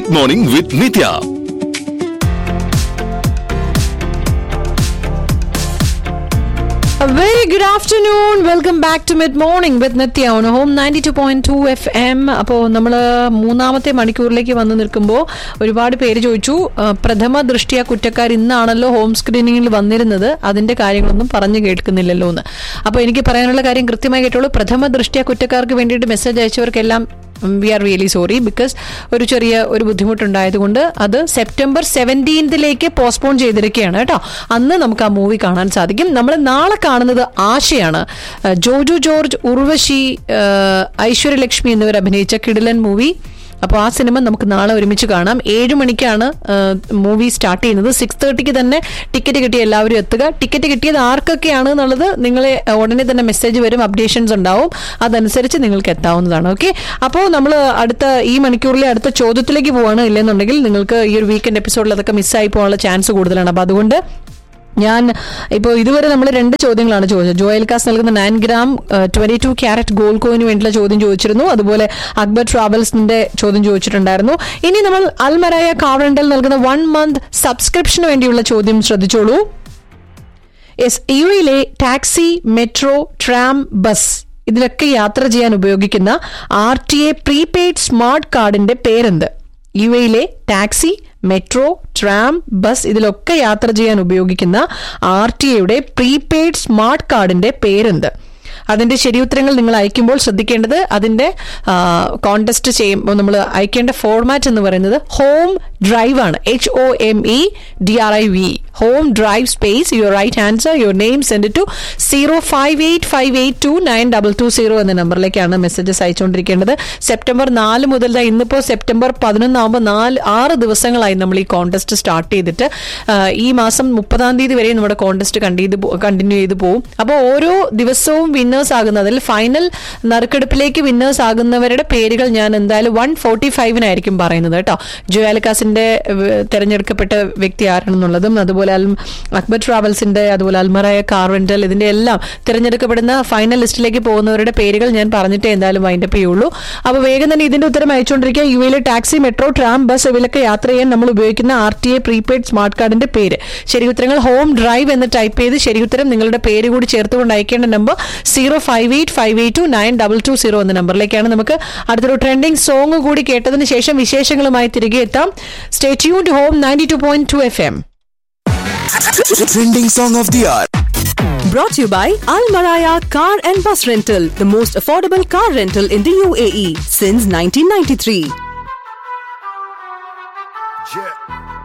Mid morning with Nithya A very good afternoon. Welcome back to Mid Morning with Nitya on Home 92.2 FM. അപ്പോൾ നമ്മൾ മൂന്നാമത്തെ മണിക്കൂറിലേക്ക് വന്ന് നിൽക്കുമ്പോൾ ഒരുപാട് പേര് ചോദിച്ചു ആ, പ്രഥമ ദൃഷ്ടിയ കുറ്റക്കാർ ഇന്നാണല്ലോ ഹോം സ്ക്രീനിങ്ങിൽ വന്നിരുന്നത് അതിന്റെ കാര്യങ്ങളൊന്നും പറഞ്ഞു കേൾക്കുന്നില്ലല്ലോ എന്ന് അപ്പോൾ എനിക്ക് പറയാനുള്ള കാര്യം കൃത്യമായി കേട്ടോളൂ പ്രഥമ ദൃഷ്ടിയ കുറ്റക്കാർക്ക് വേണ്ടിയിട്ട് മെസ്സേജ് അയച്ചവർക്കെല്ലാം we are really sorry because ഒരു ചെറിയ ഒരു ബുദ്ധിമുട്ടുണ്ടായതുകൊണ്ട് അത് സെപ്റ്റംബർ സെവൻറ്റീൻത്തിലേക്ക് പോസ്റ്റ്പോൺ ചെയ്തിരിക്കുകയാണ് കേട്ടോ അന്ന് നമുക്ക് ആ മൂവി കാണാൻ സാധിക്കും നമ്മൾ നാളെ കാണുന്നത് ആശയാണ് ഏഹ് ജോജു ജോർജ് ഉർവശി ഏഹ് ഐശ്വര്യലക്ഷ്മി എന്നിവർ അഭിനയിച്ച കിടിലൻ മൂവി അപ്പോൾ ആ സിനിമ നമുക്ക് നാളെ ഒരുമിച്ച് കാണാം ഏഴ് മണിക്കാണ് മൂവി സ്റ്റാർട്ട് ചെയ്യുന്നത് സിക്സ് തേർട്ടിക്ക് തന്നെ ടിക്കറ്റ് കിട്ടിയ എല്ലാവരും എത്തുക ടിക്കറ്റ് കിട്ടിയത് ആർക്കൊക്കെയാണ് എന്നുള്ളത് നിങ്ങളെ ഉടനെ തന്നെ മെസ്സേജ് വരും അപ്ഡേഷൻസ് ഉണ്ടാവും അതനുസരിച്ച് നിങ്ങൾക്ക് എത്താവുന്നതാണ് ഓക്കെ അപ്പോൾ നമ്മൾ അടുത്ത ഈ മണിക്കൂറിലെ അടുത്ത ചോദ്യത്തിലേക്ക് പോവാണ് ഇല്ലെന്നുണ്ടെങ്കിൽ നിങ്ങൾക്ക് ഈ ഒരു വീക്കെൻഡ് എപ്പിസോഡിൽ അതൊക്കെ മിസ്സായി പോകാനുള്ള ചാൻസ് കൂടുതലാണ് അപ്പോൾ അതുകൊണ്ട് ഞാൻ ഇപ്പോൾ ഇതുവരെ നമ്മൾ രണ്ട് ചോദ്യങ്ങളാണ് ചോദിച്ചത് ജോയൽ കാസ് നൽകുന്ന nine gram twenty two carat gold കോയിന് വേണ്ടിയുള്ള ചോദ്യം ചോദിച്ചിരുന്നു അതുപോലെ അക്ബർ ട്രാവൽസിന്റെ ചോദ്യം ചോദിച്ചിട്ടുണ്ടായിരുന്നു ഇനി നമ്മൾ അൽമരായ കാർ റെന്റൽ നൽകുന്ന വൺ മന്ത് സബ്സ്ക്രിപ്ഷന് വേണ്ടിയുള്ള ചോദ്യം ശ്രദ്ധിച്ചോളൂ യെസ് യുയിലെ ടാക്സി മെട്രോ ട്രാം ബസ് ഇതിലൊക്കെ യാത്ര ചെയ്യാൻ ഉപയോഗിക്കുന്ന R T A prepaid smart കാർഡിന്റെ പേരെന്ത് യു എയിലെ ടാക്സി മെട്രോ ട്രാം ബസ് ഇതിലൊക്കെ യാത്ര ചെയ്യാൻ ഉപയോഗിക്കുന്ന ആർ ടി എയുടെ പ്രീപെയ്ഡ് സ്മാർട്ട് കാർഡിന്റെ പേരെന്ത് അതിന്റെ ശരിയുത്തരങ്ങൾ നിങ്ങൾ അയക്കുമ്പോൾ ശ്രദ്ധിക്കേണ്ടത് അതിന്റെ കോണ്ടസ്റ്റ് ചെയ്യുമ്പോൾ നമ്മൾ അയക്കേണ്ട ഫോർമാറ്റ് എന്ന് പറയുന്നത് ഹോം ഡ്രൈവ് ആണ് H O M E D R I V home drive space your right answer your name send to zero five eight five eight two nine double two zero എന്ന നമ്പറിലേക്കാണ് messages അയച്ചുകൊണ്ടിരിക്കേണ്ടത് September നാല് മുതൽ ദാ ഇന്നിപ്പോൾ September പതിനൊന്നാകുമ്പോൾ നാല് ആറ് ദിവസങ്ങളായി നമ്മൾ ഈ കോൺടെസ്റ്റ് സ്റ്റാർട്ട് ചെയ്തിട്ട് ആ, ഈ മാസം മുപ്പതാം തീയതി വരെ നമ്മുടെ കോൺടെസ്റ്റ് കണ്ടിന്യൂ ചെയ്ത് പോകും അപ്പോൾ ഓരോ ദിവസവും വിന്നേഴ്സ് ആകുന്ന അതിൽ ഫൈനൽ നറുക്കെടുപ്പിലേക്ക് വിന്നേഴ്സ് ആകുന്നവരുടെ പേരുകൾ ഞാൻ എന്തായാലും വൺ ഫോർട്ടി ഫൈവിനായിരിക്കും പറയുന്നത് കേട്ടോ ജോയാലിക്കാസിന്റെ തെരഞ്ഞെടുക്കപ്പെട്ട വ്യക്തി ആരാണെന്നുള്ളതും അതുപോലെ അൽ അക്ബർ ട്രാവൽസിന്റെ അതുപോലെ അൽമറായ കാർ റെന്റൽ ഇതിന്റെ എല്ലാം തിരഞ്ഞെടുക്കപ്പെടുന്ന ഫൈനൽ ലിസ്റ്റിലേക്ക് പോകുന്നവരുടെ പേരുകൾ ഞാൻ പറഞ്ഞിട്ടേ എന്തായാലും വൈൻഡപ്പ് ചെയ്യുള്ളൂ അപ്പോൾ വേഗം തന്നെ ഇതിന്റെ ഉത്തരം അയച്ചുകൊണ്ടിരിക്കുക യു എയിലെ ടാക്സി മെട്രോ ട്രാം ബസ് ഇവയിലൊക്കെ യാത്ര ചെയ്യാൻ നമ്മൾ ഉപയോഗിക്കുന്ന R T A prepaid smart കാർഡിന്റെ പേര് ശരി ഉത്തരങ്ങൾ ഹോം ഡ്രൈവ് എന്ന് ടൈപ്പ് ചെയ്ത് ശരി ഉത്തരം നിങ്ങളുടെ പേര് കൂടി ചേർത്തുകൊണ്ട് അയക്കേണ്ട number zero five eight five eight two nine double two zero എന്ന നമ്പറിലേക്കാണ് നമുക്ക് അടുത്തൊരു ട്രെൻഡിങ് സോങ് കൂടി കേട്ടതിന് ശേഷം വിശേഷങ്ങളുമായി തിരികെ എത്താം stay tune to home ninety two point two F M trending song of the R Brought to you by Al Maraya Car and Bus Rental, the most affordable car rental in the UAE since 1993. Yeah.